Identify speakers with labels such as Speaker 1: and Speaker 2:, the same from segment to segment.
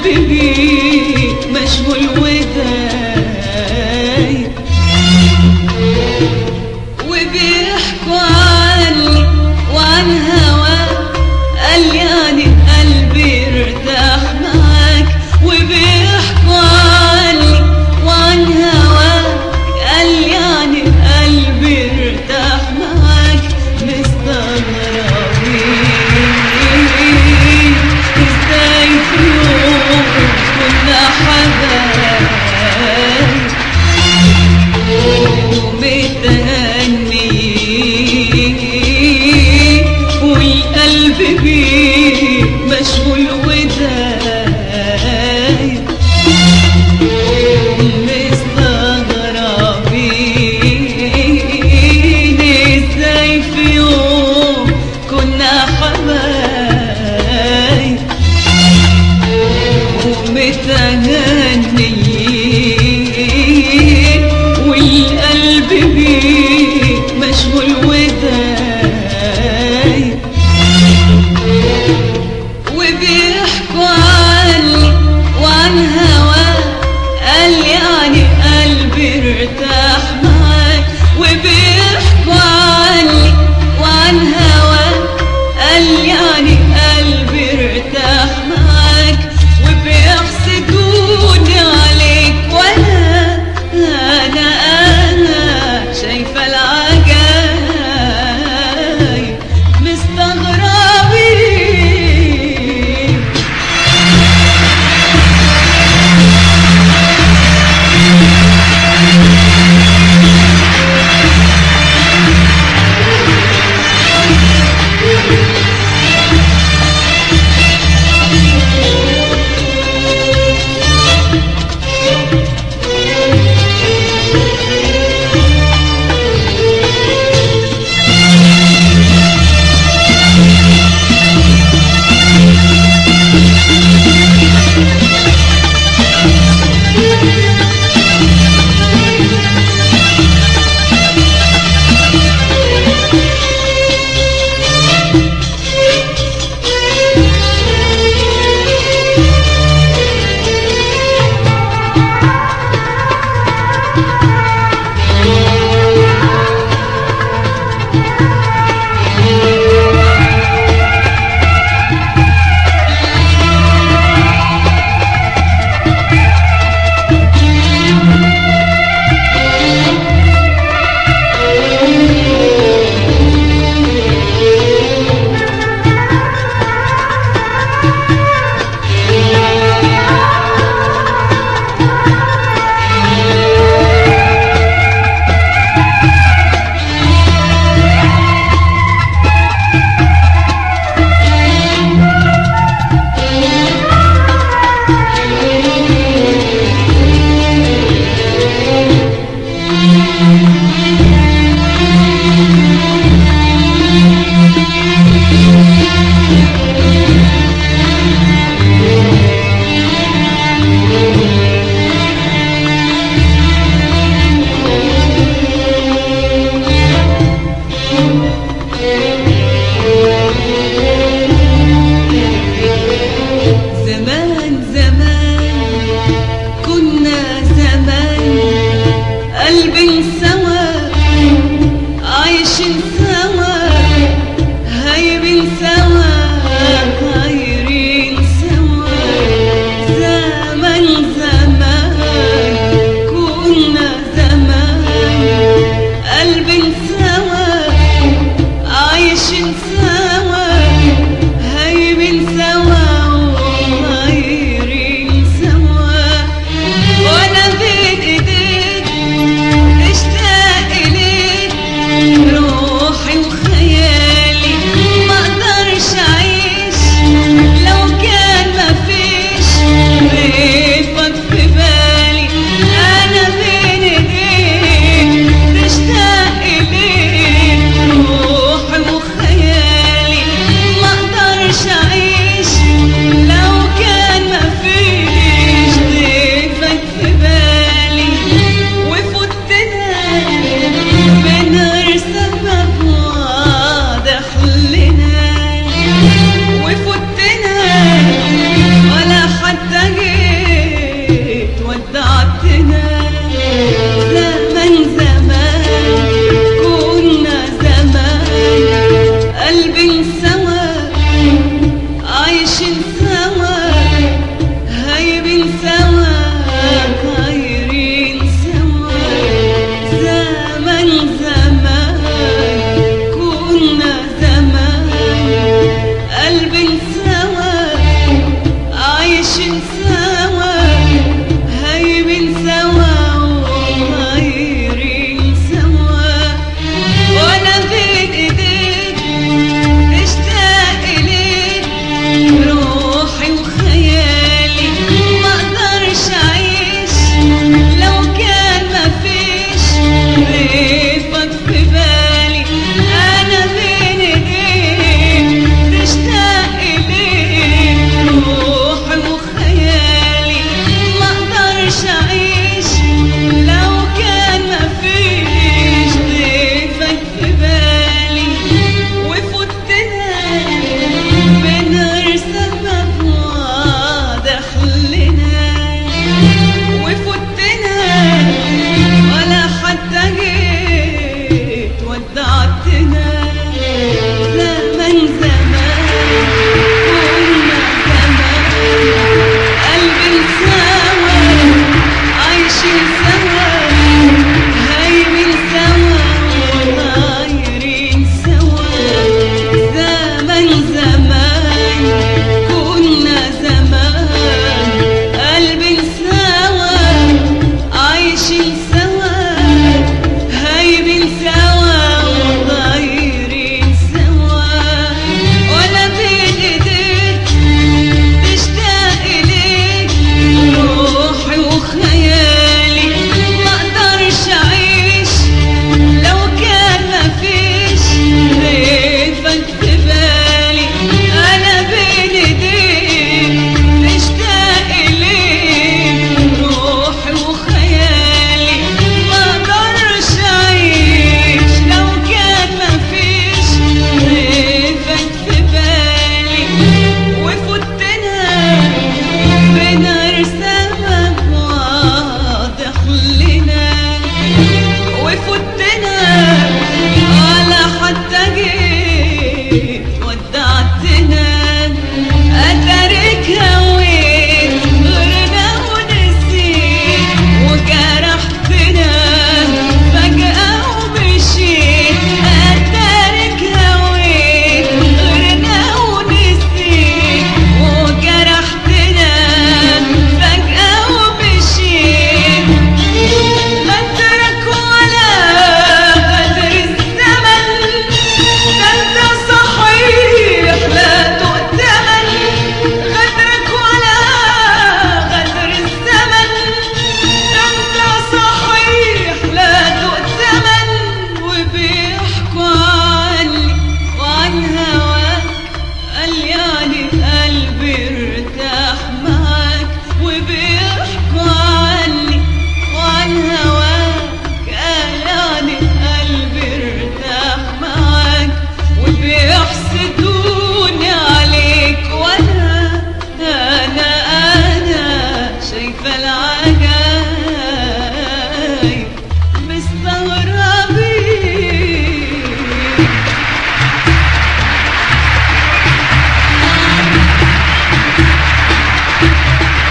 Speaker 1: قلبي بيك مشغول وداي وبيحكوا عني وعن هواك قال يعني قلبي ارتاح معاك وبيحكوا عني وعن هواك قال يعني قلبي ارتاح معاك مستغربين ازاي في يوم كنا حبايب ومتهني والقلب بيك مشغول ودايب مستغربين ازاي في يوم كنا حبايب ومتهنيين والقلب بيك مشغول ودايب وبيحكوا عني وعن هواك قال يعني قلبي ارتاح معاك وبيحكوا عني وعن هواك قال يعني قلبي ارتاح معاك وبيحسدوني عليك وانا انا انا شايفه العجايب مستغربين زمان زمان كنا زمان قلبي سوا عايشين سوا هايبين سوا طايرين سوا زمان زمان كنا زمان قلبي سوا عايشين سوا هايبين سوا وطايرين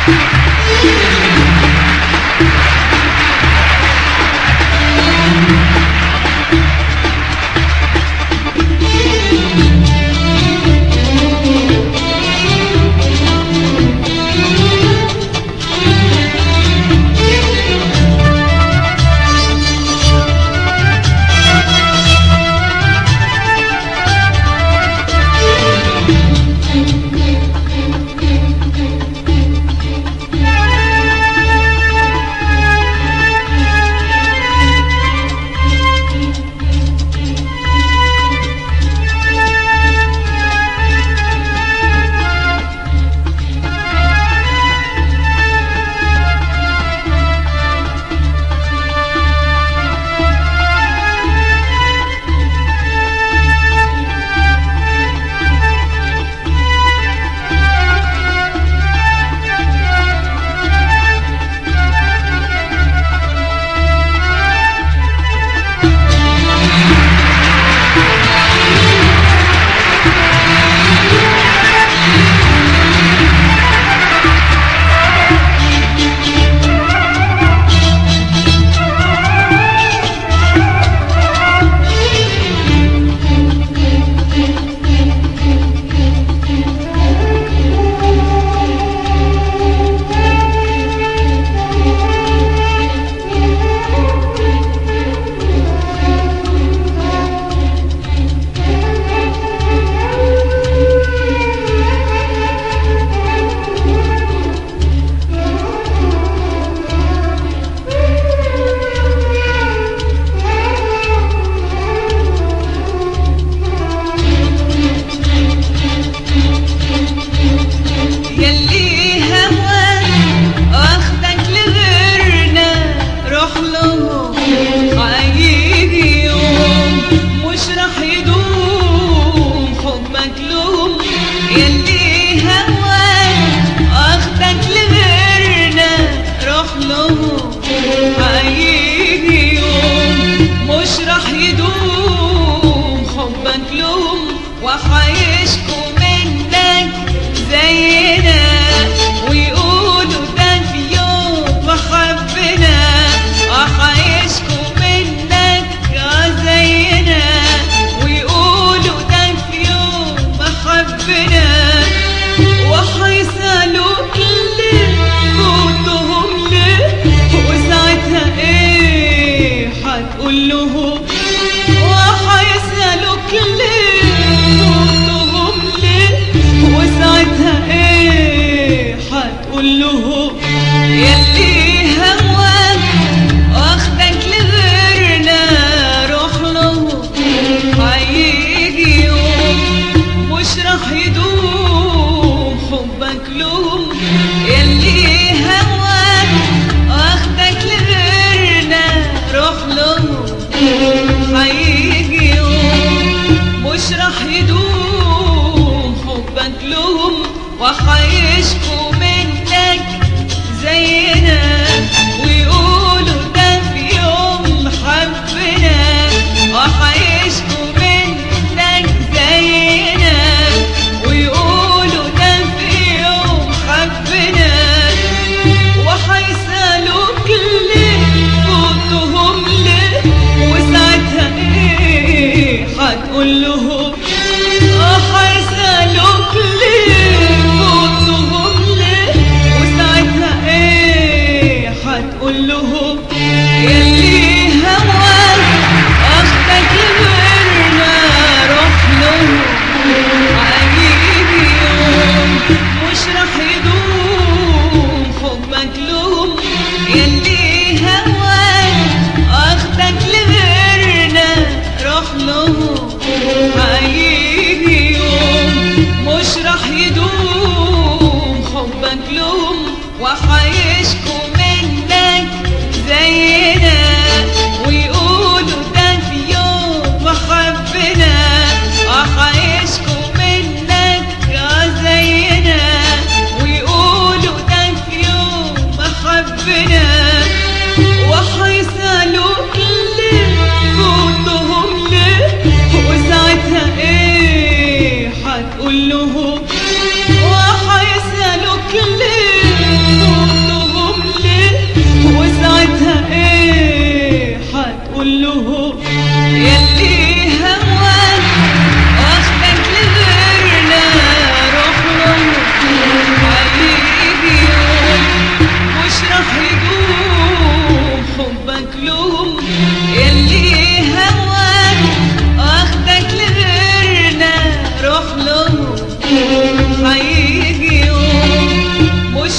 Speaker 1: وحيشكوا منك زينا ويقولوا ده في يوم حبنا وحيشكوا منك زينا ويقولوا ده في يوم حبنا وحيسألوك ليه فوتهم ليه وساعتها ايه هتقول لهم وحيسألوك ليه فوتهم ليه وساعتها ايه هتقول لهم يلي هواك اخدك غيرنا روح لهم هيجي يوم مش راح يدوم حبك لهم يلي هواك اخدك لغيرنا روح لهم هيجي يوم مش راح يدوم حبك لهم وحيشكوا منك زينا ويقولوا ده في يوم حبنا وحيشكوا منك زينا ويقولوا ده في يوم حبنا وحيسألوك ليه فوتهم ليه وساعتها ايه هتقول لهم وحيسألوك ليه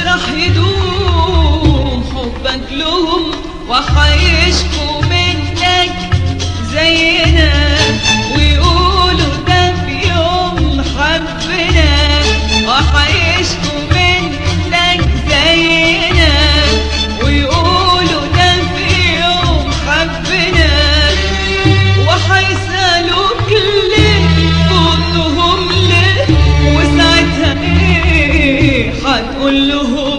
Speaker 1: راح يدوم حبك لهم وحيشكوا منك زينا ويقولوا ده في يوم حبنا وحيشكوا منك زينا ويقولوا ده في يوم حبنا وحيسألوك ليه فوتهم ليه وساعتها ايه هتقول لهم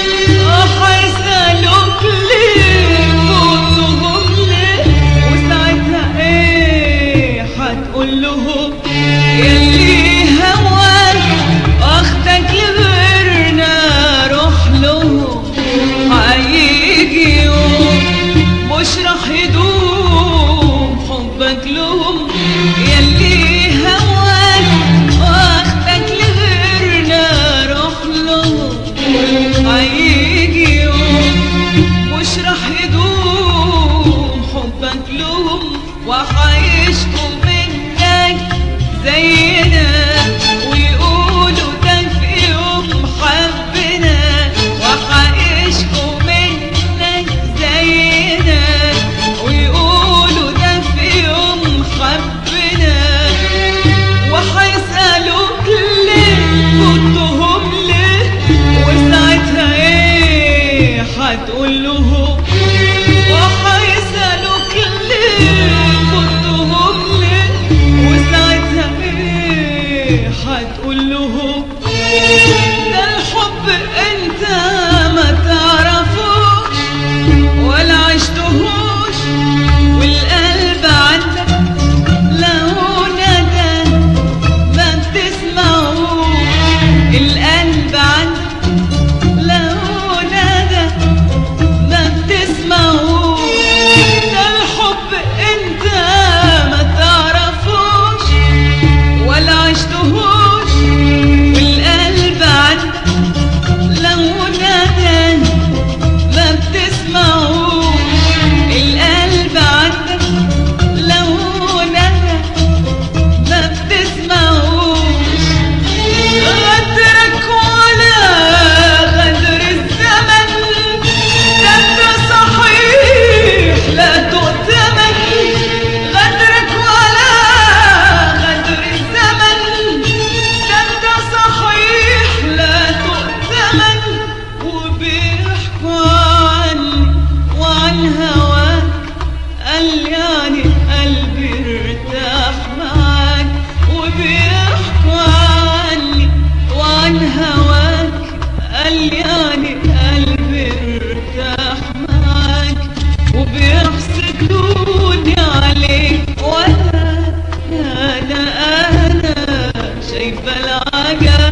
Speaker 1: وحيسألوك ليه فوتهم ليه وساعتها ايه هتقول لهم يلي هواك اخدك لغيرنا روح لهم هيجي يوم مش راح يدوم حبك لهم يلي هواك واخدك لغيرنا روح لهم هيجي يوم مش راح يدوم حبك لهم وحيشكوا منك زينا ويقولوا ده في يوم حبنا وحيشكوا منك زينا ويقولوا ده في يوم حبنا وحيسألوك ليه كنتهم ليه وساعتها ايه هتقول لهم وحيسألوك ليه كنتهم ليه وساعتها ايه هتقول لهم ده الحب انت ما تعرفوش ولا عشتهوش والقلب عندك له ندى ما بتسمعوش القلب عندك له ندى ما بتسمعوش ده الحب انت ما تعرفوش ولا عشتهوش والقلب عندك لو نادى ما بتسمعوش القلب عندك لو نادى ما بتسمعوش غدرك ولا غدر الزمن ده انت صحيح لا تؤتمن غدرك ولا غدر الزمن ده انت صحيح لا تؤتمن وبيحكوا عني وعن هواك قال يعني قلبي ارتاح معاك وبيحكوا عني وعن هواك قال يعني قلبي ارتاح معاك وبيحسدوني عليك وانا انا انا شايفه العجب